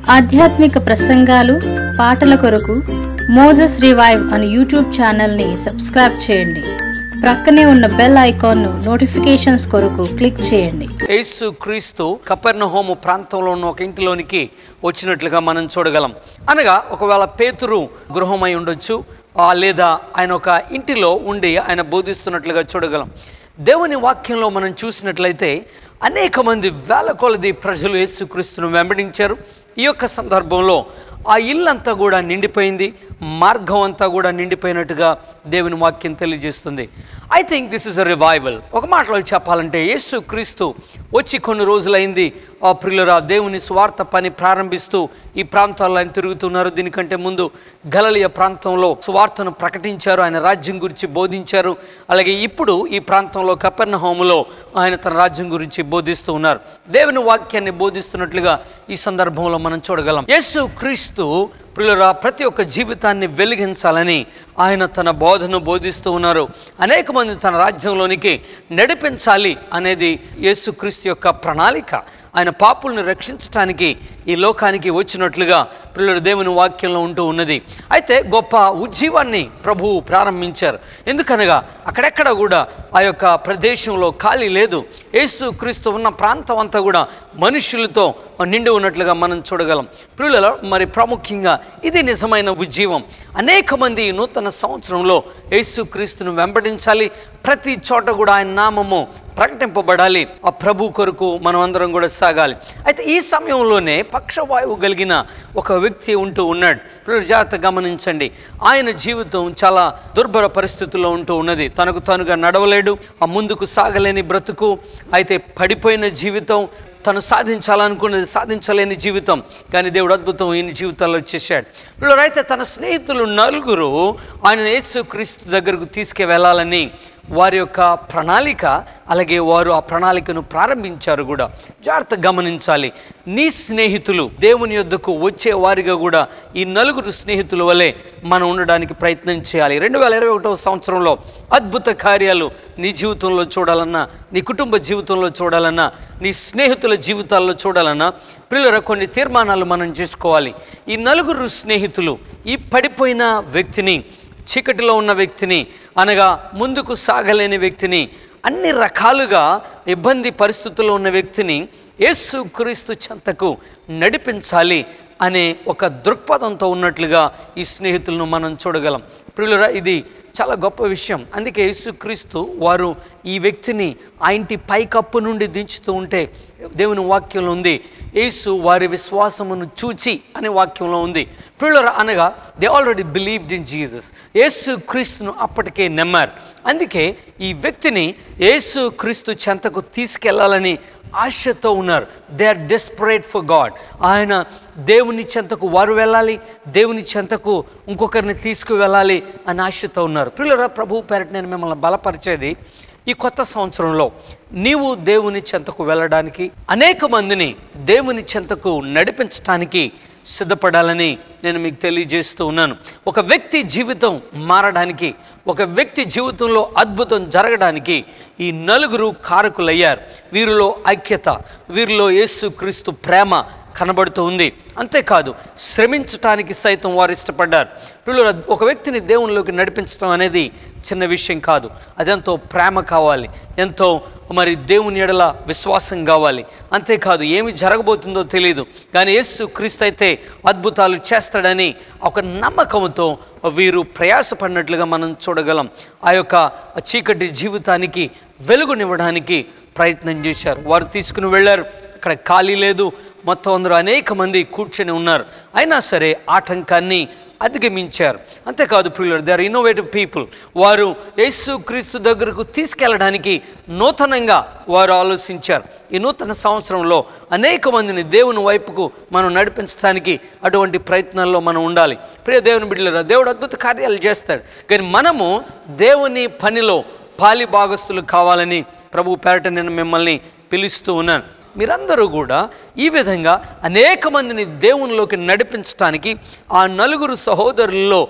ఆధ్యాత్మిక ప్రసంగాలు పాటల కొరకు మోజెస్ రివైవ్ అను యూట్యూబ్ ఛానల్ని సబ్స్క్రైబ్ చేయండి ప్రక్కనే ఉన్న బెల్ ఐకాన్ను నోటిఫికేషన్స్ కొరకు క్లిక్ చేయండి యేసు క్రీస్తు కపెర్నహోము ప్రాంతంలో ఉన్న ఒక ఇంటిలోనికి వచ్చినట్లుగా మనం చూడగలం అనగా ఒకవేళ పేతురు గృహమై ఉండొచ్చు ఆ, లేదా ఆయన ఒక ఇంటిలో ఉండి ఆయన బోధిస్తున్నట్లుగా చూడగలం దేవుని వాక్యంలో మనం చూసినట్లయితే అనేక మంది వేల కొలది ప్రజలు యేసుక్రీస్తును వెంబడించారు ఈ యొక్క సందర్భంలో ఆ ఇల్లంతా కూడా నిండిపోయింది మార్గం అంతా కూడా నిండిపోయినట్టుగా దేవుని వాక్యం తెలియజేస్తుంది I think this is a revival ఒక మాటలో చెప్పాలంటే యేసు క్రీస్తు వచ్చి కొన్ని రోజులైంది ఆ ప్రియులరా దేవుని స్వార్థ పని ప్రారంభిస్తూ ఈ ప్రాంతాల్లో ఆయన తిరుగుతున్నారు దీనికంటే ముందు గలలియ ప్రాంతంలో సువార్తను ప్రకటించారు ఆయన రాజ్యం గురించి బోధించారు అలాగే ఇప్పుడు ఈ ప్రాంతంలో కపెర్ణ హోములో ఆయన తన రాజ్యం గురించి బోధిస్తూ ఉన్నారు దేవుని వాక్యాన్ని బోధిస్తున్నట్లుగా ఈ సందర్భంలో మనం చూడగలం యేసు క్రీస్తు ప్రియులరా ప్రతి ఒక్క జీవితాన్ని వెలిగించాలని ఆయన తన బోధను బోధిస్తూ ఉన్నారు అనేక మంది తన రాజ్యంలోనికి నడిపించాలి అనేది యేసుక్రీస్తు యొక్క ప్రణాళిక ఆయన పాపుల్ని రక్షించడానికి ఈ లోకానికి వచ్చినట్లుగా పిల్లలు దేవుని వాక్యంలో ఉంటూ ఉన్నది అయితే గొప్ప ఉజ్జీవాన్ని ప్రభువు ప్రారంభించారు ఎందుకనగా అక్కడెక్కడ కూడా ఆ యొక్క ప్రదేశంలో ఖాళీ లేదు యేసు క్రీస్తు ఉన్న ప్రాంతం అంతా కూడా మనుషులతో నిండి ఉన్నట్లుగా మనం చూడగలం పిల్లలలో మరి ప్రాముఖ్యంగా ఇది నిజమైన ఉజ్జీవం అనేక మంది ఈ నూతన సంవత్సరంలో యేసు క్రీస్తును వెంబడించాలి ప్రతి చోట కూడా ఆయన నామము ప్రకటింపబడాలి ఆ ప్రభు కొరకు మనం అందరం కూడా సాగాలి అయితే ఈ సమయంలోనే పక్షవాయువు కలిగిన ఒక వ్యక్తి ఉంటూ ఉన్నాడు పిల్లలు జాగ్రత్త గమనించండి ఆయన జీవితం చాలా దుర్భర పరిస్థితుల్లో ఉంటూ ఉన్నది తనకు తానుగా నడవలేడు ఆ ముందుకు సాగలేని బ్రతుకు అయితే పడిపోయిన జీవితం తను సాధించాలనుకున్నది సాధించలేని జీవితం కానీ దేవుడు అద్భుతం ఈయన జీవితాల్లో చేశాడు పిల్లలు అయితే తన స్నేహితులు నలుగురు ఆయన యేసు క్రీస్తు దగ్గరకు తీసుకువెళ్ళాలని వారి యొక్క ప్రణాళిక అలాగే వారు ఆ ప్రణాళికను ప్రారంభించారు కూడా జాగ్రత్త గమనించాలి నీ స్నేహితులు దేవుని యొద్దకు వచ్చే వారిగా కూడా ఈ నలుగురు స్నేహితుల వలె మనం ఉండడానికి ప్రయత్నం చేయాలి రెండు వేల ఇరవై ఒకటవ సంవత్సరంలో అద్భుత కార్యాలు నీ జీవితంలో చూడాలన్నా నీ కుటుంబ జీవితంలో చూడాలన్నా నీ స్నేహితుల జీవితాల్లో చూడాలన్నా పిల్లల కొన్ని తీర్మానాలు మనం చేసుకోవాలి ఈ నలుగురు స్నేహితులు ఈ పడిపోయిన వ్యక్తిని చీకటిలో ఉన్న వ్యక్తిని అనగా ముందుకు సాగలేని వ్యక్తిని అన్ని రకాలుగా ఇబ్బంది పరిస్థితుల్లో ఉన్న వ్యక్తిని యేసు క్రీస్తు చెంతకు నడిపించాలి అనే ఒక దృక్పథంతో ఉన్నట్లుగా ఈ స్నేహితులను మనం చూడగలం ప్రియులరా ఇది చాలా గొప్ప విషయం అందుకే యేసుక్రీస్తు వారు ఈ వ్యక్తిని ఆ ఇంటి పైకప్పు నుండి దించుతూ ఉంటే దేవుని వాక్యంలో ఉంది యేసు వారి విశ్వాసమును చూచి అనే వాక్యంలో ఉంది ప్రియులరా అనగా they already believed in Jesus యేసు క్రీస్తును అప్పటికే నమ్మారు అందుకే ఈ వ్యక్తిని యేసు క్రీస్తు చెంతకు తీసుకెళ్లాలని ఆశతో ఉన్నారు they are desperate for God ఆయన దేవుని చెంతకు వారు వెళ్ళాలి దేవుని చెంతకు ఇంకొకరిని తీసుకువెళ్ళాలి అని ఆశతో ఉన్నారు పిల్లరా ప్రభు పేరట నేను మిమ్మల్ని బలపరిచేది ఈ కొత్త సంవత్సరంలో నీవు దేవుని చెంతకు వెళ్ళడానికి అనేక మందిని దేవుని చెంతకు నడిపించడానికి సిద్ధపడాలని నేను మీకు తెలియజేస్తూ ఉన్నాను ఒక వ్యక్తి జీవితం మారడానికి ఒక వ్యక్తి జీవితంలో అద్భుతం జరగడానికి ఈ నలుగురు కారకులయ్యారు వీరిలో ఐక్యత వీరిలో యేసుక్రీస్తు ప్రేమ కనబడుతూ ఉంది అంతేకాదు శ్రమించటానికి సైతం వారు ఇష్టపడ్డారు పిల్లలు ఒక వ్యక్తిని దేవునిలోకి నడిపించడం అనేది చిన్న విషయం కాదు అదెంతో ప్రేమ కావాలి ఎంతో మరి దేవుని ఎడల విశ్వాసం కావాలి అంతేకాదు ఏమి జరగబోతుందో తెలియదు కానీ యేసు క్రీస్తు అయితే అద్భుతాలు చేస్తాడని ఒక నమ్మకంతో వీరు ప్రయాసపడినట్లుగా మనం చూడగలం ఆ యొక్క చీకటి జీవితానికి వెలుగునివ్వడానికి ప్రయత్నం చేశారు వారు తీసుకుని వెళ్ళారు అక్కడ ఖాళీ లేదు మొత్తం అందరూ అనేక మంది కూర్చొని ఉన్నారు అయినా సరే ఆటంకాన్ని అధిగమించారు అంతేకాదు ప్రియులర్ దే ఆర్ ఇన్నోవేటివ్ పీపుల్ వారు యేసు క్రీస్తు దగ్గరకు తీసుకెళ్ళడానికి నూతనంగా వారు ఆలోచించారు ఈ నూతన సంవత్సరంలో అనేక మందిని దేవుని వైపుకు మనం నడిపించడానికి అటువంటి ప్రయత్నాల్లో మనం ఉండాలి ప్రియ దేవుని బిడ్డలరా దేవుడు అద్భుత కార్యాలు చేస్తాడు కానీ మనము దేవుని పనిలో పాలి భాగస్తులు కావాలని ప్రభు పేరట నేను మిమ్మల్ని పిలుస్తూ ఉన్నాను మీరందరూ కూడా ఈ విధంగా అనేక మందిని దేవునిలోకి నడిపించడానికి ఆ నలుగురు సహోదరుల్లో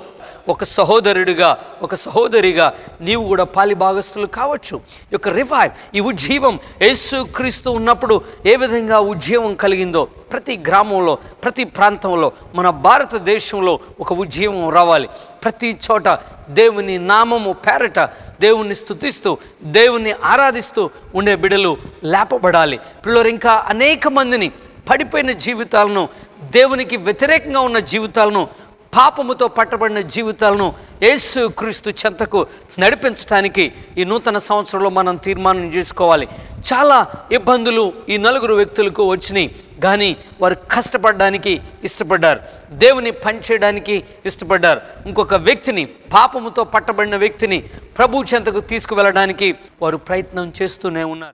ఒక సహోదరుడిగా ఒక సహోదరిగా నీవు కూడా పాలి భాగస్థులు కావచ్చు ఈ యొక్క రివైవ్ ఈ ఉజ్జీవం యేసు క్రీస్తు ఉన్నప్పుడు ఏ విధంగా ఉజ్జీవం కలిగిందో ప్రతి గ్రామంలో ప్రతి ప్రాంతంలో మన భారతదేశంలో ఒక ఉజ్జీవం రావాలి ప్రతి చోట దేవుని నామము పేరట దేవుణ్ణి స్తుతిస్తూ దేవుణ్ణి ఆరాధిస్తూ ఉండే బిడలు లేపబడాలి పిల్లలు ఇంకా అనేక మందిని పడిపోయిన జీవితాలను దేవునికి వ్యతిరేకంగా ఉన్న జీవితాలను పాపముతో పట్టబడిన జీవితాలను యేసు క్రీస్తు చెంతకు నడిపించడానికి ఈ నూతన సంవత్సరంలో మనం తీర్మానం చేసుకోవాలి చాలా ఇబ్బందులు ఈ నలుగురు వ్యక్తులకు వచ్చినాయి కానీ వారు కష్టపడడానికి ఇష్టపడ్డారు దేవుని పనిచేయడానికి ఇష్టపడ్డారు ఇంకొక వ్యక్తిని పాపముతో పట్టబడిన వ్యక్తిని ప్రభు చెంతకు తీసుకువెళ్ళడానికి వారు ప్రయత్నం చేస్తూనే ఉన్నారు